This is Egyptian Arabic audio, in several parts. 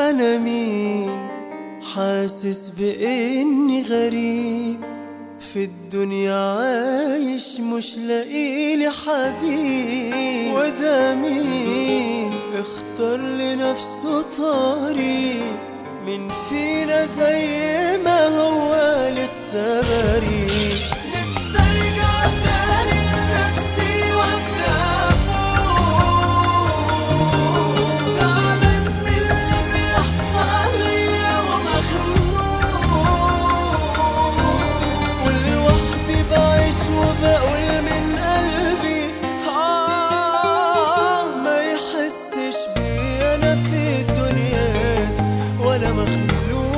أنا مين حاسس بإني غريب في الدنيا عايش مش لاقيلي حبيب وده مين اختار لنفسه طريق من فينا زي ما هو لسه بريء نفسي ارجع تاني لنفسي وابدا فوق تعبان من اللي بيحصل ليا ومخنوق ولوحدي بعيش وبقول من قلبي آه ما يحسش بي أنا في الدنيا دي ولا مخلوق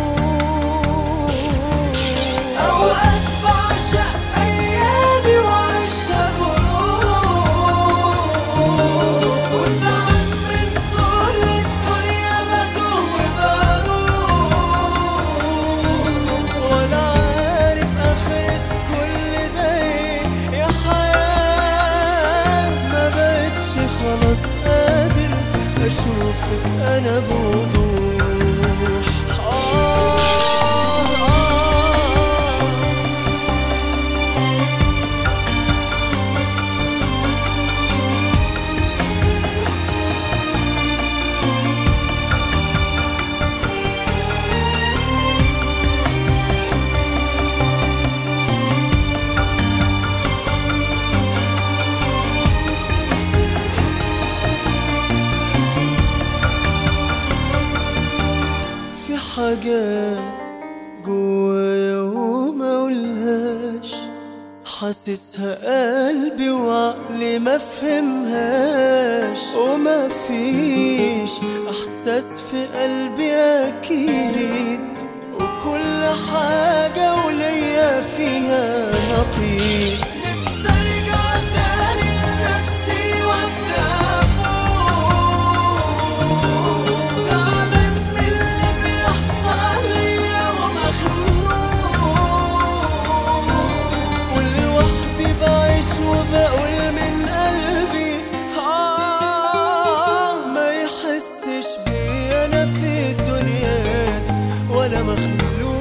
أوقات بعشق أيامي وعيشها بروح وساعات من طول الدنيا بتوه وبروح ولا عارف آخرة كل ده إيه يا حياة ما بقتش خلاص قادر أشوفك أنا بوضوح آه آه في حاجات جوايا وما اقولهاش حاسسها قلبي وعقلي ما فهمهاش وما فيش احساس في قلبي اكيد وكل حاجة وليا فيها نقيض نفسي ارجع تاني لنفسي وابدا فوق تعبان من اللي بيحصل ليا ومخنوق ولوحدي بعيش وبقول من قلبي آه ما يحسش بي أنا في الدنيا دي ولا مخلوق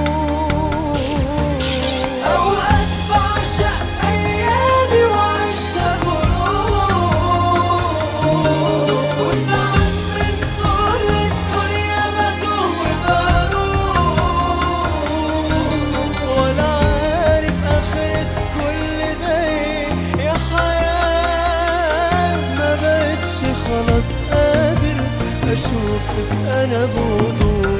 أوقات بعشق أيامي وعيشها بروح وساعات من طول الدنيا بتوه وبروح ولا عارف آخرة كل ده إيه يا حياة ما بقتش خلاص قادر أشوفك أنا بوضوح